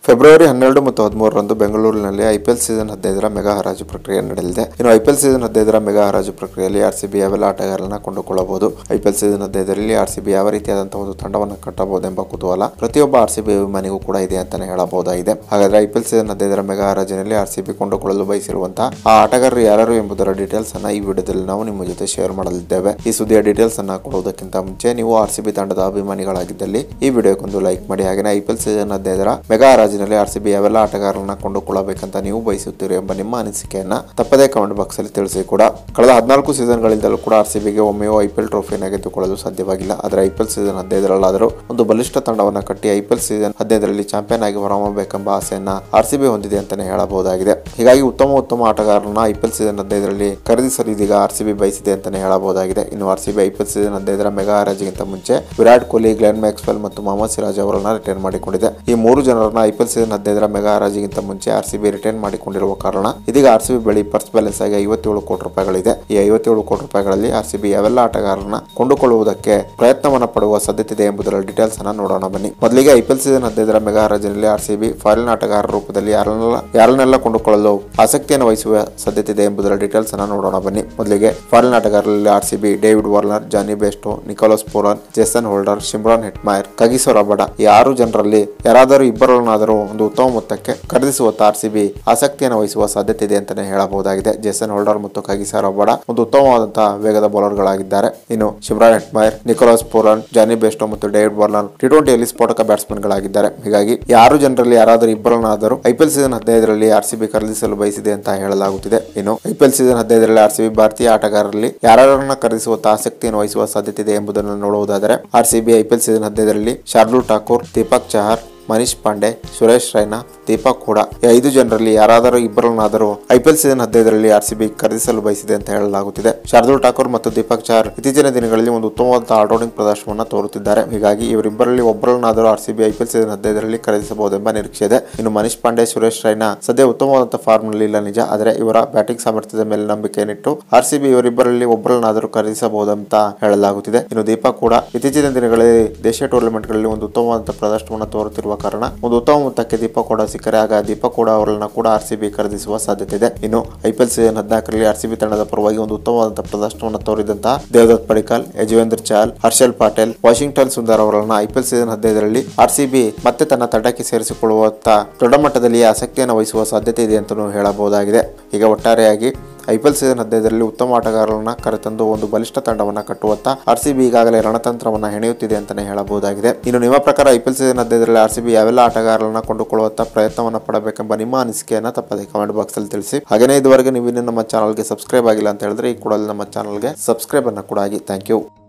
February ಹನ್ನೆರಡು ಮತ್ತು ಹದಿಮೂರರಂದು ಬೆಂಗಳೂರಿನಲ್ಲಿ ಐಪಿಎಲ್ ಸೀಸನ್ ಹದಿನೈದರ ಮೆಗಾ ಹರಾಜು ಪ್ರಕ್ರಿಯೆ ನಡೆಯಲಿದೆ ಇನ್ನು ಐಪಿಎಲ್ ಸೀಸನ್ ಹದಿನೈದರ ಮೆಗಾ ಹರಾಜು ಪ್ರಕ್ರಿಯೆಯಲ್ಲಿ ಆರ್ಸಿಬಿ ಯಾವೆಲ್ಲ ಆಟಗಾರರನ್ನ ಕೊಂಡುಕೊಳ್ಳಬಹುದು ಐಪಿಎಲ್ ಸೀಸನ್ ಹದಿನೈದರಲ್ಲಿ ಆರ್ಸಿಬಿ ಯಾವ ರೀತಿಯಾದಂತಹ ಒಂದು ತಂಡವನ್ನು ಕಟ್ಟಬಹುದೆಂಬ ಕುತೂಹಲ ಪ್ರತಿಯೊಬ್ಬ ಆರ್ಸಿಬಿ ಅಭಿಮಾನಿಗೂ ಕೂಡ ಇದೆ ಅಂತಾನೆ ಹೇಳಬಹುದಾಗಿದೆ ಹಾಗಾದ್ರೆ ಐಪಿಎಲ್ ಸೀಸನ್ ಹದಿನೈದರ ಮೆಗಾ ಹರಾಜಿನಲ್ಲಿ ಆರ್ಸಿಬಿ ಕೊಂಡುಕೊಳ್ಳಲು ಬಯಸಿರುವಂತಹ ಆ ಆಟಗಾರರು ಯಾರು ಎಂಬುದರ ಡೀಟೇಲ್ಸ್ ಅನ್ನ ಈ ವಿಡಿಯೋದಲ್ಲಿ ನಾವು ನಿಮ್ಮ ಜೊತೆ ಶೇರ್ ಮಾಡಲಿದ್ದೇವೆ ಈ ಸುದ್ದಿಯ ಡೀಟೇಲ್ಸ್ ಅನ್ನ ಕೊಡುವುದಕ್ಕಿಂತ ಮುಂಚೆ ನೀವು ಆರ್ಸಿಬಿ ತಂಡದ ಅಭಿಮಾನಿಗಳಾಗಿದ್ದಲ್ಲಿ ಈ ವಿಡಿಯೋಕ್ಕೊಂದು ಲೈಕ್ ಮಾಡಿ ಹಾಗೆ ಐಪಿಎಲ್ ಸೀಸನ್ ಹದಿನೈದರ ಮೆಗಾ ಹರಾಜಿನಲ್ಲಿ ಆರ್ಸಿಬಿ ಯಾವೆಲ್ಲ ಆಟಗಾರರನ್ನ ಕೊಂಡುಕೊಳ್ಳಬೇಕಂತ ನೀವು ಬಯಸುತ್ತೀರಿ ಎಂಬ ನಿಮ್ಮ ಅನಿಸಿಕೆಯನ್ನ ತಪ್ಪದೇ ಕಮೆಂಟ್ ಬಾಕ್ಸ್ ಅಲ್ಲಿ ತಿಳಿಸಿ ಕೂಡ ಕಳೆದ ಹದಿನಾಲ್ಕು ಸೀಸನ್ಗಳಿಂದಲೂ ಕೂಡ ಆರ್ಸಿಬಿಗೆ ಒಮ್ಮೆಯೂ ಐಪಿಎಲ್ ಟ್ರೋಫಿಯನ್ನು ಗೆದ್ದುಕೊಳ್ಳಲು ಸಾಧ್ಯವಾಗಿಲ್ಲ ಆದರೆ ಐಪಿಎಲ್ ಸೀಸನ್ ಹದಿನೈದರಲ್ಲಾದರೂ ಒಂದು ಬಲಿಷ್ಠ ತಂಡವನ್ನು ಕಟ್ಟಿ ಐಪಿಎಲ್ ಸೀಸನ್ ಹದಿನೈದರಲ್ಲಿ ಚಾಂಪಿಯನ್ ಆಗಿ ಹೊರಹೊಮ್ಮಬೇಕೆಂಬ ಆಸೆಯನ್ನ ಆರ್ಸಿಬಿ ಹೊಂದಿದೆ ಅಂತಾನೆ ಹೇಳಬಹುದಾಗಿದೆ ಹೀಗಾಗಿ ಉತ್ತಮ ಉತ್ತಮ ಆಟಗಾರರನ್ನ ಐಪಿಎಲ್ ಸೀಸನ್ ಹದಿನೈದರಲ್ಲಿ ಖರೀದಿಸಲು ಇದೀಗ ಆರ್ಸಿಬಿ ಬಯಸಿದೆ ಅಂತಾನೆ ಹೇಳಬಹುದಾಗಿದೆ ಇನ್ನು ಆರ್ಸಿಬಿ ಐಪಿಎಲ್ ಸೀಸನ್ ಹದಿನೈದರ ಮೆಗಾ ಹರಾಜಿಗಿಂತ ಮುಂಚೆ ವಿರಾಟ್ ಕೊಹ್ಲಿ ಗ್ಲೆನ್ ಮ್ಯಾಕ್ಸ್ವೆಲ್ ಮತ್ತು ಮೊಹಮ್ಮದ್ ಸಿರಾಜ್ ಅವರನ್ನ ರಿಟೈನ್ ಮಾಡಿಕೊಂಡಿದೆ ಈ ಮೂರು ಜನರನ್ನ ಐಪಿಎಲ್ ಸೀಸನ್ ಹದಿನೈದರ ಮೆಗಾ ಹರಾಜಿಗಿಂತ ಮುಂಚೆ ಆರ್ಸಿಬಿ ರಿಟೈನ್ ಮಾಡಿಕೊಂಡಿರುವ ಕಾರಣ ಇದೀಗ ಆರ್ಸಿಬಿ ಬಳಿ ಪರ್ಸ್ ಬ್ಯಾಲೆನ್ಸ್ ಆಗಿ ಐವತ್ತೇಳು ಕೋಟಿ ರೂಪಾಯಿಗಳಿದೆ ಈ ಐವತ್ತೇಳು ಕೋಟಿ ರೂಪಾಯಿಗಳಲ್ಲಿ ಆರ್ಸಿಬಿ ಯಾವೆಲ್ಲ ಆಟಗಾರರನ್ನ ಕೊಂಡುಕೊಳ್ಳುವುದಕ್ಕೆ ಪ್ರಯತ್ನವನ್ನ ಪಡುವ ಸಾಧ್ಯತೆ ಇದೆ ಎಂಬುದರ ಡೀಟೇಲ್ಸ್ ಅನ್ನ ನೋಡೋಣ ಬನ್ನಿ ಮೊದಲಿಗೆ ಐಪಿಎಲ್ ಸೀಸನ್ ಹದಿನೈದರ ಮೆಗಾ ಹರಾಜಿನಲ್ಲಿ ಆರ್ಸಿಬಿ ಫಾರಿನ್ ಆಟಗಾರರ ರೂಪದಲ್ಲಿ ಯಾರನ್ನೆಲ್ಲ ಯಾರನ್ನೆಲ್ಲ ಕೊಂಡುಕೊಳ್ಳಲು ಆಸಕ್ತಿಯನ್ನು ವಹಿಸುವ ಸಾಧ್ಯತೆ ಇದೆ ಎಂಬುದರ ಡೀಟೇಲ್ಸ್ ಅನ್ನ ನೋಡೋಣ ಬನ್ನಿ ಮೊದಲಿಗೆ ಫಾರಿನ್ ಆಟಗಾರರಲ್ಲಿ RCB David Warner Jonny Bairstow Nicholas Pooran Jason Holder Shimron Hetmyer Kagiso Rabada ಈ ಆರು ಜನರಲ್ಲಿ ಯಾರಾದರೂ ಇಬ್ಬರನ್ನಾದರೂ ಒಂದು ಉತ್ತಮ ಮೊತ್ತಕ್ಕೆ ಖರೀದಿಸುವತ್ತ ಆರ್ಸಿಬಿ ಆಸಕ್ತಿಯನ್ನು ವಹಿಸುವ ಸಾಧ್ಯತೆ ಇದೆ ಅಂತಾನೆ ಹೇಳಬಹುದಾಗಿದೆ ಜೇಸನ್ ಹೋಲ್ಡರ್ ಮತ್ತು ಕಗಿಸೋ ರಬಡ ಒಂದು ಉತ್ತಮವಾದಂತಹ ವೇಗದ ಬೌಲರ್ಗಳಾಗಿದ್ದಾರೆ ಇನ್ನು Shimron Hetmyer Nicholas Pooran Jonny Bairstow ಮತ್ತು ಡೇವಿಡ್ ವಾರ್ನರ್ ಟಿ ಟ್ವೆಂಟಿಯಲ್ಲಿ ಸ್ಫೋಟಕ ಬ್ಯಾಟ್ಸ್ಮನ್ ಗಳಾಗಿದ್ದಾರೆ ಹೀಗಾಗಿ ಈ ಆರು ಜನರಲ್ಲಿ ಯಾರಾದರೂ ಇಬ್ಬರನ್ನಾದರೂ ಐಪಿಎಲ್ ಸೀಸನ್ ಹದಿನೈದರಲ್ಲಿ ಆರ್ಸಿಬಿ ಖರೀದಿಸಲು ಬಯಸಿದೆ ಅಂತ ಹೇಳಲಾಗುತ್ತಿದೆ ಇನ್ನು ಐಪಿಎಲ್ ಸೀಸನ್ ಹದಿನೈದರಲ್ಲಿ ಆರ್ಸಿಬಿ ಭಾರತೀಯ ಆಟಗಾರರಲ್ಲಿ ಯಾರನ್ನ ಖರೀದಿಸುವ ಆಸಕ್ತಿಯನ್ನು ವಹಿಸುವ ಸಾಧ್ಯತೆ ಇದೆ ಎಂಬುದನ್ನು ನೋಡುವುದಾದರೆ ಆರ್ಸಿಬಿ ಐಪಿಎಲ್ ಸೀಸನ್ ಹದಿನೈದರಲ್ಲಿ ಶಾರ್ದುಲ್ ಠಾಕೂರ್ ದೀಪಕ್ ಚಹರ್ ಮನೀಶ್ ಪಾಂಡೆ ಸುರೇಶ್ ರೈನಾ ದೀಪಕ್ ಹೂಡಾ ಈ ಐದು ಜನರಲ್ಲಿ ಯಾರಾದರೂ ಇಬ್ಬರನ್ನಾದರೂ ಐಪಿಎಲ್ ಸೀಸನ್ ಹದಿನೈದರಲ್ಲಿ ಆರ್ಸಿಬಿ ಖರೀದಿಸಲು ಬಯಸಿದೆ ಅಂತ ಹೇಳಲಾಗುತ್ತಿದೆ ಶಾರ್ದುಲ್ ಠಾಕೂರ್ ಮತ್ತು ದೀಪಕ್ ಚಹರ್ ಇತ್ತೀಚಿನ ದಿನಗಳಲ್ಲಿ ಒಂದು ಉತ್ತಮವಾದ ಆಲ್ರೌಂಡಿಂಗ್ ಪ್ರದರ್ಶನವನ್ನು ತೋರುತ್ತಿದ್ದಾರೆ ಹೀಗಾಗಿ ಇವರಿಬ್ಬರಲ್ಲಿ ಒಬ್ಬರನ್ನಾದರೂ ಆರ್ಸಿಬಿ ಐಪಿಎಲ್ ಸೀಸನ್ ಹದಿನೈದರಲ್ಲಿ ಖರೀದಿಸಬಹುದೆಂಬ ನಿರೀಕ್ಷೆ ಇದೆ ಇನ್ನು ಮನೀಶ್ ಪಾಂಡೆ ಸುರೇಶ್ ರೈನಾ ಸದ್ಯ ಉತ್ತಮವಾದಂತಹ ಫಾರ್ಮ್ ನಲ್ಲಿ ಇಲ್ಲ ನಿಜ ಆದರೆ ಇವರ ಬ್ಯಾಟಿಂಗ್ ಸಾಮರ್ಥ್ಯದ ಮೇಲೆ ನಂಬಿಕೆಯನ್ನಿಟ್ಟು ಆರ್ಸಿಬಿ ಇವರಿಬ್ಬರಲ್ಲಿ ಒಬ್ಬರನ್ನಾದರೂ ಖರೀದಿಸಬಹುದಂತ ಹೇಳಲಾಗುತ್ತಿದೆ ಇನ್ನು ದೀಪಕ್ ಕೂಡ ಇತ್ತೀಚಿನ ದಿನಗಳಲ್ಲಿ ದೇಶೀಯ ಟೂರ್ನಮೆಂಟ್ ಗಳಲ್ಲಿ ಒಂದು ಉತ್ತಮವಾದಂತಹ ಪ್ರದರ್ಶನವನ್ನು ತೋರುತ್ತಿರುವ ಕಾರಣ ಒಂದು ಉತ್ತಮ ಮೊತ್ತಕ್ಕೆ ದೀಪಕ್ ಕೂಡ ಸಿಕ್ಕರೆ ಆಗ ದೀಪಕ್ ಕೂಡ ಅವರನ್ನ ಕೂಡ ಆರ್ಸಿಬಿ ಖರೀದಿಸುವ ಸಾಧ್ಯತೆ ಇದೆ ಇನ್ನು ಐಪಿಎಲ್ ಸೀಸನ್ ಹದಿನಾಲ್ಕರಲ್ಲಿ ಆರ್ಸಿಬಿ ತಂಡದ ಪರವಾಗಿ ಒಂದು ಉತ್ತಮವಾದಂತಹ ಪ್ರದರ್ಶನವನ್ನು ತೋರಿದಂತಹ ದೇವದತ್ ಪಡಿಕಲ್ ಯಜುವೇಂದ್ರ ಚಾಲ್ ಹರ್ಷಲ್ ಪಾಟೇಲ್ ವಾಷಿಂಗ್ಟನ್ ಸುಂದರ್ ಅವರನ್ನ ಐಪಿಎಲ್ ಸೀಸನ್ ಹದಿನೈದರಲ್ಲಿ ಆರ್ಸಿಬಿ ಮತ್ತೆ ತನ್ನ ತಂಡಕ್ಕೆ ಸೇರಿಸಿಕೊಳ್ಳುವತ್ತ ದೊಡ್ಡ ಮಟ್ಟದಲ್ಲಿ ಆಸಕ್ತಿಯನ್ನು ವಹಿಸುವ ಸಾಧ್ಯತೆ ಇದೆ ಅಂತಲೂ ಹೇಳಬಹುದಾಗಿದೆ ಈಗ ಒಟ್ಟಾರೆಯಾಗಿ ಐಪಿಎಲ್ ಸೀಸನ್ ಹದಿನೈದರಲ್ಲಿ ಉತ್ತಮ ಆಟಗಾರರನ್ನ ಕರೆತಂದು ಒಂದು ಬಲಿಷ್ಠ ತಂಡವನ್ನ ಕಟ್ಟುವತ್ತ ಆರ್ಸಿಬಿ ಈಗಾಗಲೇ ರಣತಂತ್ರವನ್ನ ಹೆಣೆಯುತ್ತಿದೆ ಅಂತಾನೆ ಹೇಳಬಹುದಾಗಿದೆ ಇನ್ನು ನಿಮ್ಮ ಪ್ರಕಾರ ಐಪಿಎಲ್ ಸೀಸನ್ ಹದಿನೈದರಲ್ಲಿ ಆರ್ಸಿಬಿ ಯಾವೆಲ್ಲ ಆಟಗಾರರನ್ನ ಕೊಂಡುಕೊಳ್ಳುವತ್ತ ಪ್ರಯತ್ನವನ್ನ ಪಡಬೇಕೆಂಬ ನಿಮ್ಮ ಅನಿಸಿಕೆಯನ್ನ ತಪ್ಪದೆ ಕಮೆಂಟ್ ಬಾಕ್ಸ್ ಅಲ್ಲಿ ತಿಳಿಸಿ ಹಾಗೆಯೇ ಇದುವರೆಗೆ ನೀವು ಇನ್ನೂ ನಮ್ಮ ಚಾನಲ್ಗೆ ಸಬ್ಸ್ಕ್ರೈಬ್ ಆಗಿಲ್ಲ ಅಂತ ಹೇಳಿದ್ರೆ ಈ ಕೂಡಲೇ ನಮ್ಮ ಚಾನಲ್ಗೆ ಸಬ್ಸ್ಕ್ರೈಬ್ ಅನ್ನ ಕೂಡ ಆಗಿ ಥ್ಯಾಂಕ್ ಯು